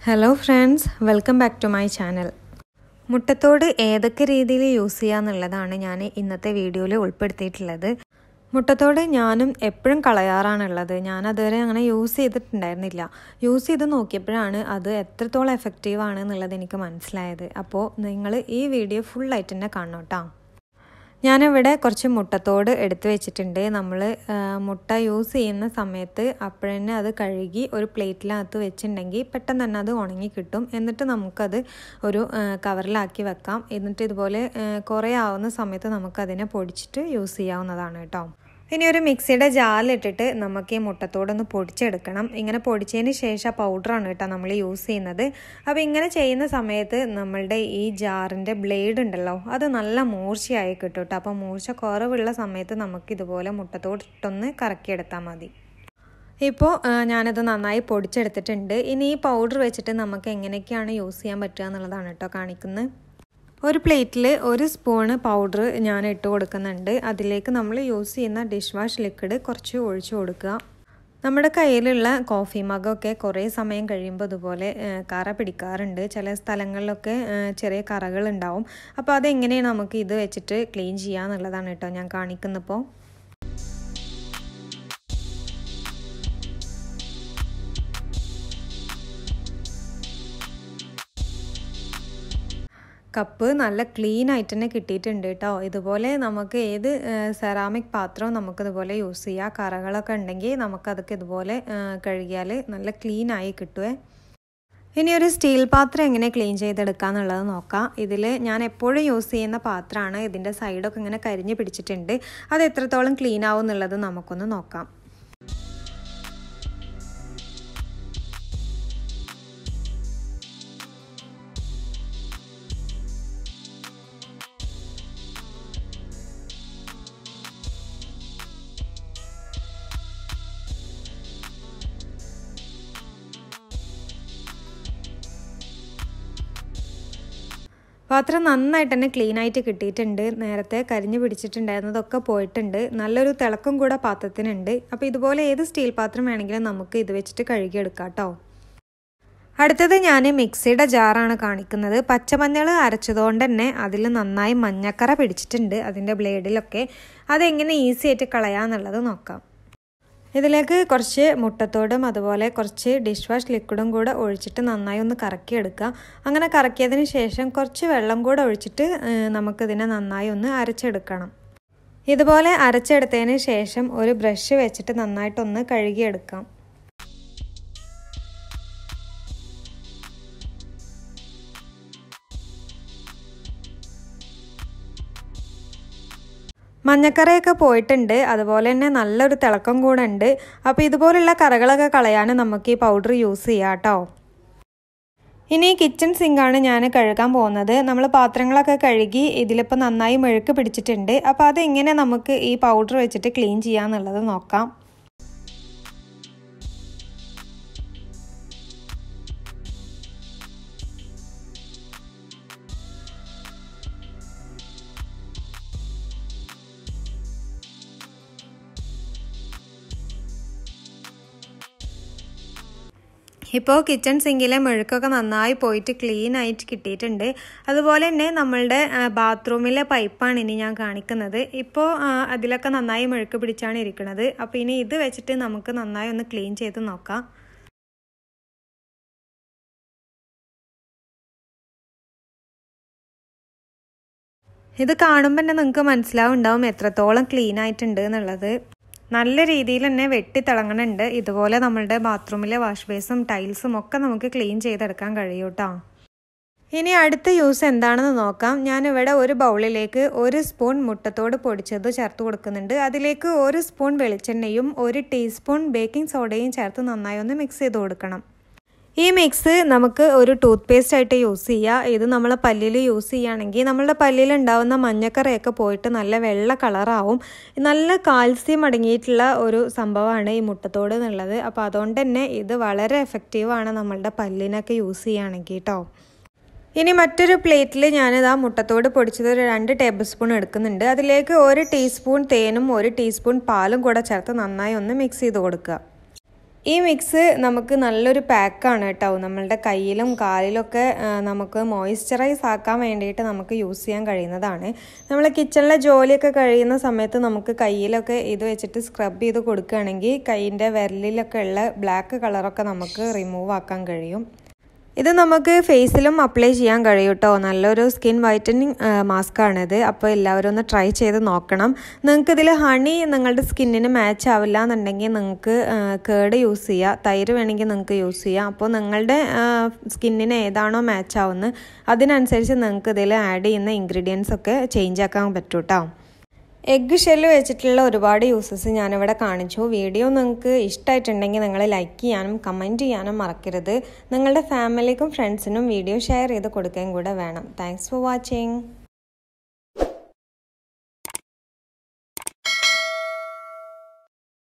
hello friends welcome back to my channel മുട്ടത്തോട് ഏതൊക്കെ രീതിയിൽ യൂസ് ചെയ്യാന്നുള്ളതാണ് ഞാൻ ഇന്നത്തെ വീഡിയോയിൽ ഉൾപ്പെടുത്തിയിട്ടുള്ളത് മുട്ടത്തോട് ഞാനും എപ്പോഴും കളയാറാണുള്ളത് ഞാൻ അതുവരെ അങ്ങനെ യൂസ് ചെയ്തിട്ടുണ്ടായിരുന്നില്ല യൂസ് ചെയ്ത് നോക്കിയപ്പോഴാണ് അത് എത്രത്തോളം എഫക്റ്റീവ് ആണ് എന്നുള്ളത് എനിക്ക് മനസ്സിലായത് അപ്പോൾ നിങ്ങൾ ഈ വീഡിയോ ഫുള്ളായിട്ട് തന്നെ കാണണം കേട്ടോ ഞാനിവിടെ കുറച്ച് മുട്ടത്തോട് എടുത്തു വെച്ചിട്ടുണ്ട് നമ്മൾ മുട്ട യൂസ് ചെയ്യുന്ന സമയത്ത് അപ്പോഴന്നെ അത് കഴുകി ഒരു പ്ലേറ്റിനകത്ത് വെച്ചിട്ടുണ്ടെങ്കിൽ പെട്ടെന്ന് തന്നെ അത് ഉണങ്ങി കിട്ടും എന്നിട്ട് നമുക്കത് ഒരു കവറിലാക്കി വെക്കാം എന്നിട്ട് ഇതുപോലെ കുറേ ആവുന്ന സമയത്ത് നമുക്കതിനെ പൊടിച്ചിട്ട് യൂസ് ചെയ്യാവുന്നതാണ് കേട്ടോ ഇനി ഒരു മിക്സിയുടെ ജാലിട്ടിട്ട് നമുക്ക് ഈ മുട്ടത്തോടൊന്ന് പൊടിച്ചെടുക്കണം ഇങ്ങനെ പൊടിച്ചതിന് ശേഷം പൗഡറാണ് കേട്ടോ നമ്മൾ യൂസ് ചെയ്യുന്നത് അപ്പോൾ ഇങ്ങനെ ചെയ്യുന്ന സമയത്ത് നമ്മളുടെ ഈ ജാറിൻ്റെ ബ്ലേഡ് ഉണ്ടല്ലോ അത് നല്ല മൂർച്ചയായി കിട്ടും കേട്ടോ അപ്പോൾ മൂർച്ച കുറവുള്ള സമയത്ത് നമുക്ക് ഇതുപോലെ മുട്ടത്തോടിട്ടൊന്ന് കറക്കിയെടുത്താൽ മതി ഇപ്പോൾ ഞാനത് നന്നായി പൊടിച്ചെടുത്തിട്ടുണ്ട് ഇനി ഈ പൗഡർ വെച്ചിട്ട് നമുക്ക് എങ്ങനെയൊക്കെയാണ് യൂസ് ചെയ്യാൻ പറ്റുക എന്നുള്ളതാണ് കേട്ടോ കാണിക്കുന്നത് ഒരു പ്ലേറ്റിൽ ഒരു സ്പൂണ് പൗഡർ ഞാൻ ഇട്ട് കൊടുക്കുന്നുണ്ട് അതിലേക്ക് നമ്മൾ യൂസ് ചെയ്യുന്ന ഡിഷ് വാഷ് ലിക്വിഡ് കുറച്ച് ഒഴിച്ചു കൊടുക്കുക നമ്മുടെ കയ്യിലുള്ള കോഫി മഗൊക്കെ കുറേ സമയം കഴിയുമ്പോൾ ഇതുപോലെ കറ പിടിക്കാറുണ്ട് ചില സ്ഥലങ്ങളിലൊക്കെ ചെറിയ കറകൾ ഉണ്ടാവും അപ്പോൾ അതെങ്ങനെയാണ് നമുക്ക് ഇത് വെച്ചിട്ട് ക്ലീൻ ചെയ്യുക എന്നുള്ളതാണ് കേട്ടോ ഞാൻ കാണിക്കുന്നപ്പോൾ കപ്പ് നല്ല ക്ലീൻ ആയിട്ട് തന്നെ കിട്ടിയിട്ടുണ്ട് കേട്ടോ ഇതുപോലെ നമുക്ക് ഏത് സെറാമിക് പാത്രവും നമുക്കിതുപോലെ യൂസ് ചെയ്യാം കറകളൊക്കെ ഉണ്ടെങ്കിൽ നമുക്കതൊക്കെ ഇതുപോലെ കഴുകിയാൽ നല്ല ക്ലീൻ ആയി കിട്ടുവേ ഇനി ഒരു സ്റ്റീൽ പാത്രം എങ്ങനെ ക്ലീൻ ചെയ്തെടുക്കുക എന്നുള്ളത് നോക്കാം ഇതിൽ ഞാൻ എപ്പോഴും യൂസ് ചെയ്യുന്ന പാത്രമാണ് ഇതിൻ്റെ സൈഡൊക്കെ ഇങ്ങനെ കരിഞ്ഞ് പിടിച്ചിട്ടുണ്ട് അത് എത്രത്തോളം ക്ലീൻ ആവും എന്നുള്ളത് നമുക്കൊന്ന് നോക്കാം പാത്രം നന്നായിട്ട് തന്നെ ക്ലീൻ ആയിട്ട് കിട്ടിയിട്ടുണ്ട് നേരത്തെ കരിഞ്ഞു പിടിച്ചിട്ടുണ്ടായിരുന്നതൊക്കെ പോയിട്ടുണ്ട് നല്ലൊരു തിളക്കം കൂടെ പാത്രത്തിനുണ്ട് അപ്പോൾ ഇതുപോലെ ഏത് സ്റ്റീൽ പാത്രം വേണമെങ്കിലും നമുക്ക് ഇത് വെച്ചിട്ട് കഴുകിയെടുക്കാം കേട്ടോ അടുത്തത് ഞാൻ മിക്സിയുടെ ജാറാണ് കാണിക്കുന്നത് പച്ചമഞ്ഞൾ അരച്ചതുകൊണ്ട് തന്നെ അതിൽ നന്നായി മഞ്ഞക്കറ പിടിച്ചിട്ടുണ്ട് അതിൻ്റെ ബ്ലേഡിലൊക്കെ അതെങ്ങനെ ഈസി ആയിട്ട് കളയാന്നുള്ളത് നോക്കാം ഇതിലേക്ക് കുറച്ച് മുട്ടത്തോടും അതുപോലെ കുറച്ച് ഡിഷ് വാഷ് ലിക്വിഡും കൂടെ ഒഴിച്ചിട്ട് നന്നായി ഒന്ന് കറക്കിയെടുക്കുക അങ്ങനെ കറക്കിയതിന് ശേഷം കുറച്ച് വെള്ളം കൂടെ ഒഴിച്ചിട്ട് നമുക്കിതിനെ നന്നായി ഒന്ന് അരച്ചെടുക്കണം ഇതുപോലെ അരച്ചെടുത്തതിന് ശേഷം ഒരു ബ്രഷ് വെച്ചിട്ട് നന്നായിട്ടൊന്ന് കഴുകിയെടുക്കാം മഞ്ഞക്കറയൊക്കെ പോയിട്ടുണ്ട് അതുപോലെ തന്നെ നല്ലൊരു തിളക്കം കൂടെ ഉണ്ട് അപ്പോൾ ഇതുപോലുള്ള കറകളൊക്കെ കളയാൻ നമുക്ക് ഈ പൗഡർ യൂസ് ചെയ്യാം കേട്ടോ ഇനി കിച്ചൺ സിങ്കാണ് ഞാൻ കഴുകാൻ പോകുന്നത് നമ്മൾ പാത്രങ്ങളൊക്കെ കഴുകി ഇതിലിപ്പോൾ നന്നായി മെഴുക്ക് പിടിച്ചിട്ടുണ്ട് അപ്പോൾ അതെങ്ങനെ നമുക്ക് ഈ പൗഡർ വെച്ചിട്ട് ക്ലീൻ ചെയ്യാമെന്നുള്ളത് നോക്കാം ഇപ്പോൾ കിച്ചൺ സിങ്കിലെ മെഴുക്കൊക്കെ നന്നായി പോയിട്ട് ക്ലീൻ ആയിട്ട് കിട്ടിയിട്ടുണ്ട് അതുപോലെ തന്നെ നമ്മളുടെ ബാത്റൂമിലെ പൈപ്പാണ് ഇനി ഞാൻ കാണിക്കുന്നത് ഇപ്പോൾ അതിലൊക്കെ നന്നായി മെഴുക്ക് പിടിച്ചാണ് ഇരിക്കുന്നത് അപ്പോൾ ഇനി ഇത് വെച്ചിട്ട് നമുക്ക് നന്നായി ഒന്ന് ക്ലീൻ ചെയ്ത് നോക്കാം ഇത് കാണുമ്പോൾ തന്നെ നിങ്ങൾക്ക് മനസ്സിലാവുണ്ടാവും എത്രത്തോളം ക്ലീൻ ആയിട്ടുണ്ട് എന്നുള്ളത് നല്ല രീതിയിൽ തന്നെ വെട്ടി തിളങ്ങണുണ്ട് ഇതുപോലെ നമ്മളുടെ ബാത്റൂമിലെ വാഷ് ബേസും ടൈൽസും ഒക്കെ നമുക്ക് ക്ലീൻ ചെയ്തെടുക്കാൻ കഴിയും കേട്ടോ ഇനി അടുത്ത യൂസ് എന്താണെന്ന് നോക്കാം ഞാനിവിടെ ഒരു ബൗളിലേക്ക് ഒരു സ്പൂൺ മുട്ടത്തോട് പൊടിച്ചത് ചേർത്ത് കൊടുക്കുന്നുണ്ട് അതിലേക്ക് ഒരു സ്പൂൺ വെളിച്ചെണ്ണയും ഒരു ടീസ്പൂൺ ബേക്കിംഗ് സോഡയും ചേർത്ത് നന്നായി ഒന്ന് മിക്സ് ചെയ്ത് കൊടുക്കണം ഈ മിക്സ് നമുക്ക് ഒരു ടൂത്ത് പേസ്റ്റ് ആയിട്ട് യൂസ് ചെയ്യുക ഇത് നമ്മൾ പല്ലിൽ യൂസ് ചെയ്യുകയാണെങ്കിൽ നമ്മളുടെ പല്ലിൽ ഉണ്ടാവുന്ന മഞ്ഞക്കറയൊക്കെ പോയിട്ട് നല്ല വെള്ള കളറാവും നല്ല കാൽസ്യം അടങ്ങിയിട്ടുള്ള ഒരു സംഭവമാണ് ഈ മുട്ടത്തോട് എന്നുള്ളത് അപ്പോൾ അതുകൊണ്ട് തന്നെ ഇത് വളരെ എഫക്റ്റീവാണ് നമ്മളുടെ പല്ലിനൊക്കെ യൂസ് ചെയ്യുകയാണെങ്കിൽ കേട്ടോ ഇനി മറ്റൊരു പ്ലേറ്റിൽ ഞാനിത് ആ മുട്ടത്തോട് പൊടിച്ചത് ഒരു രണ്ട് ടേബിൾ സ്പൂൺ എടുക്കുന്നുണ്ട് അതിലേക്ക് ഒരു ടീസ്പൂൺ തേനും ഒരു ടീസ്പൂൺ പാലും കൂടെ ചേർത്ത് നന്നായി ഒന്ന് മിക്സ് ചെയ്ത് കൊടുക്കുക ഈ മിക്സ് നമുക്ക് നല്ലൊരു പാക്കാണ് കേട്ടോ നമ്മളുടെ കയ്യിലും കാലിലൊക്കെ നമുക്ക് മോയ്സ്ചറൈസ് ആക്കാൻ വേണ്ടിയിട്ട് നമുക്ക് യൂസ് ചെയ്യാൻ കഴിയുന്നതാണ് നമ്മൾ കിച്ചണിലെ ജോലിയൊക്കെ കഴിയുന്ന സമയത്ത് നമുക്ക് കയ്യിലൊക്കെ ഇത് വെച്ചിട്ട് സ്ക്രബ് ചെയ്ത് കൊടുക്കുകയാണെങ്കിൽ കയ്യിൻ്റെ വിരലിലൊക്കെ ഉള്ള ബ്ലാക്ക് കളറൊക്കെ നമുക്ക് റിമൂവ് ആക്കാൻ കഴിയും ഇത് നമുക്ക് ഫേസിലും അപ്ലൈ ചെയ്യാൻ കഴിയും കേട്ടോ നല്ലൊരു സ്കിൻ വൈറ്റനിങ് മാസ്ക് ആണിത് അപ്പോൾ എല്ലാവരും ഒന്ന് ട്രൈ ചെയ്ത് നോക്കണം നിങ്ങൾക്ക് ഇതിൽ ഹണി നിങ്ങളുടെ സ്കിന്നിന് മാച്ച് ആവില്ല എന്നുണ്ടെങ്കിൽ നിങ്ങൾക്ക് കേട് യൂസ് ചെയ്യുക തൈര് വേണമെങ്കിൽ നിങ്ങൾക്ക് യൂസ് ചെയ്യാം അപ്പോൾ നിങ്ങളുടെ സ്കിന്നിന് ഏതാണോ മാച്ച് ആവുന്നത് അതിനനുസരിച്ച് നിങ്ങൾക്ക് ഇതിൽ ആഡ് ചെയ്യുന്ന ഇൻഗ്രീഡിയൻസ് ഒക്കെ ചേഞ്ച് ആക്കാൻ പറ്റും കേട്ടോ എഗ്ഗ് ഷെല്ല് വെച്ചിട്ടുള്ള ഒരുപാട് യൂസസ് ഞാനിവിടെ കാണിച്ചു വീഡിയോ നിങ്ങൾക്ക് ഇഷ്ടമായിട്ടുണ്ടെങ്കിൽ നിങ്ങൾ ലൈക്ക് ചെയ്യാനും കമൻറ്റ് ചെയ്യാനും മറക്കരുത് നിങ്ങളുടെ ഫാമിലിക്കും ഫ്രണ്ട്സിനും വീഡിയോ ഷെയർ ചെയ്ത് കൊടുക്കുകയും കൂടെ വേണം താങ്ക്സ് ഫോർ വാച്ചിങ്